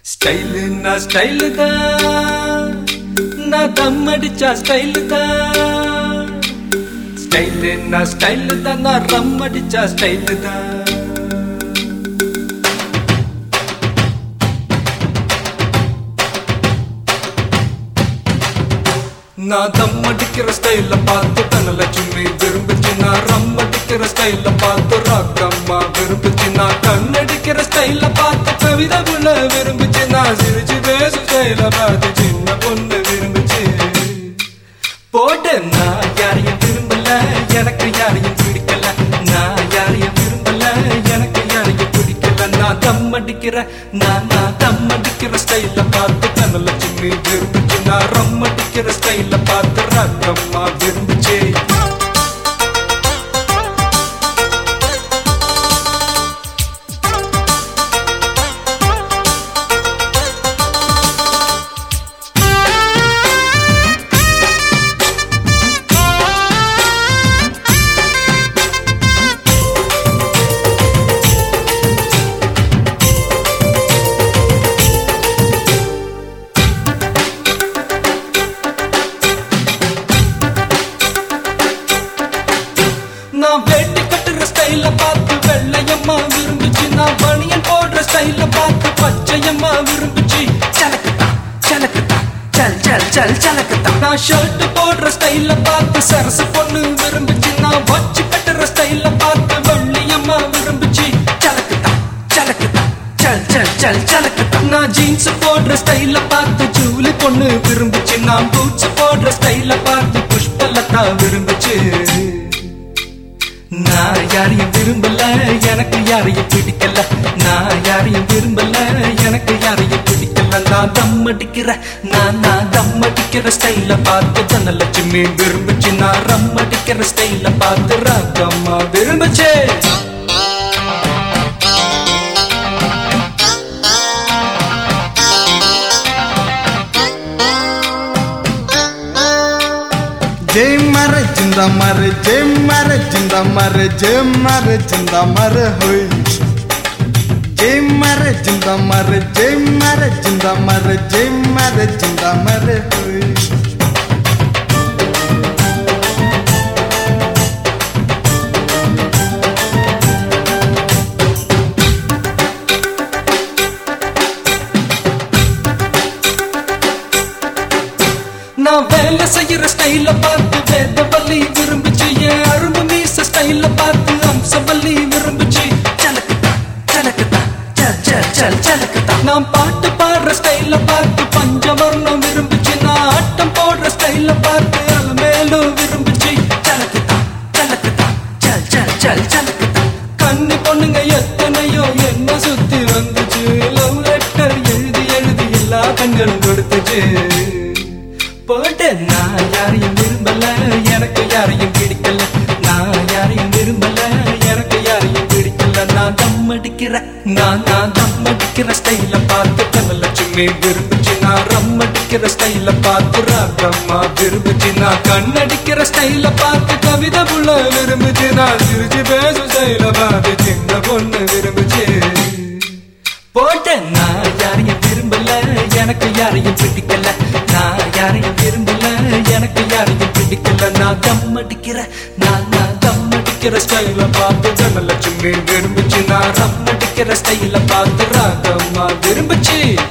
style நான் style தான் நான் தம் அடிச்சா ஸ்டைலு தான் ஸ்டைலு நான் ஸ்டைலு தான் நான் ரம் அடிச்சா ஸ்டைலு தான் நான் தம் அடிக்கிற ஸ்டைல பார்த்து தனலட்சுமி விரும்புச்சு நான் ரம் அடிக்கிற ஸ்டைல பார்த்து ராக்கம்மா விரும்புச்சு நான் கண் அடிக்கிற ஸ்டைல பார்த்து கவிதை புள்ள விரும்புச்சு நான் சிரிச்சு பேசும் ஸ்டைல பார்த்து சின்ன பொண்ணு விரும்புச்சு போட்டு நான் யாரையும் விரும்பல எனக்கு யாரையும் பிடிக்கல நான் யாரையும் விரும்பல எனக்கு யாரையும் பிடிக்கல நான் தம் அடிக்கிற நான் நான் தம் அடிக்கிற ஸ்டைல பார்த்து தனலட்சுமி விரும்புச்சு நான் ரம் அடிக்கிற ஸ்டைல பார்த்து ரங்கம்மா விரும்புச்சு நான் வேட்டி கட்டுற ஸ்டைல பார்த்து வெள்ளையம்மா விரும்புச்சு நான் பனியன் போடுற ஸ்டைல பார்த்து பச்சையம்மா விரும்புச்சு சலக்குத்தா சலக்குத்தா சல் சல் சல் சலக்குத்தா நான் ஷர்ட் போடுற ஸ்டைல பார்த்து சரசு பொண்ணு விரும்புச்சு நான் வச்சு கட்டுற ஸ்டைல பார்த்து வெள்ளையம்மா விரும்புச்சு சலக்குத்தா சலக்குத்தா சல் சல் சல் சலக்குத்தா நான் ஜீன்ஸ் போடுற ஸ்டைல பார்த்து ஜூலி பொண்ணு விரும்புச்சு நான் பூட்ஸ் போடுற ஸ்டைல பார்த்து புஷ்பலதா விரும்புச்சு நான் யாரையும் விரும்பல எனக்கு யாரையும் பிடிக்கல நான் யாரையும் விரும்பல எனக்கு யாரையும் பிடிக்கல நான் தம் அடிக்கிற நான் நான் தம் அடிக்கிற ஸ்டைல பார்த்து தனலட்சுமி விரும்புச்சு நான் ரம் அடிக்கிற ஸ்டைல பார்த்து ராகம்மா விரும்புச்சு जय मर जिंदा मर जय मर जिंदा मर जय मर जिंदा मर होय जय मर जिंदा मर जय मर जिंदा मर जय मर जिंदा मर होय நான் வேலை செய்யற ஸ்டைல பார்த்து வேதவல்லி விரும்புச்சு என் அரும்பு மீச ஸ்டைல பார்த்து அம்சவல்லி விரும்புச்சு சலக்குதா சலக்குதா சல் சல் சல் சலக்குதா நான் பாட்டு பாடுற ஸ்டைல பார்த்து பஞ்சவர்ணம் விரும்புச்சு நான் ஆட்டம் போடுற ஸ்டைல பார்த்து அலமேலும் விரும்புச்சு சலக்குதா சலக்குதா சல் சல் சல் சலக்குதா கண்ணி பொண்ணுங்க எத்தனையோ என்ன சுத்தி வந்துச்சு லவ் லெட்டர் எழுதி எழுதி எல்லா கண்களும் கொடுத்துச்சு போட்டு நான் யாரையும் விரும்பல எனக்கு யாரையும் பிடிக்கல நான் யாரையும் விரும்பல எனக்கு யாரையும் பிடிக்கல நான் தம் அடிக்கிற நான் நான் தம் அடிக்கிற ஸ்டைல பார்த்து தனலட்சுமி விரும்புச்சு நான் ரம் அடிக்கிற ஸ்டைல பார்த்து ராகம்மா விரும்புச்சு நான் கண் அடிக்கிற ஸ்டைல பார்த்து கவிதை புள்ள விரும்புச்சு நான் சிரிச்சு பேசும் ஸ்டைல பார்த்து சின்ன பொண்ணு விரும்புச்சு போட்ட நான் யாரையும் விரும்பல எனக்கு யாரையும் பிடிக்கல நான் யாரையும் விரும்பல எனக்கு யாரையும் பிடிக்கல நான் தம் அடிக்கிற நான் நான் தம் அடிக்கிற ஸ்டைல பார்த்து தனலட்சுமி விரும்புச்சு நான் ரம் அடிக்கிற ஸ்டைல பார்த்து ராகம்மா விரும்புச்சு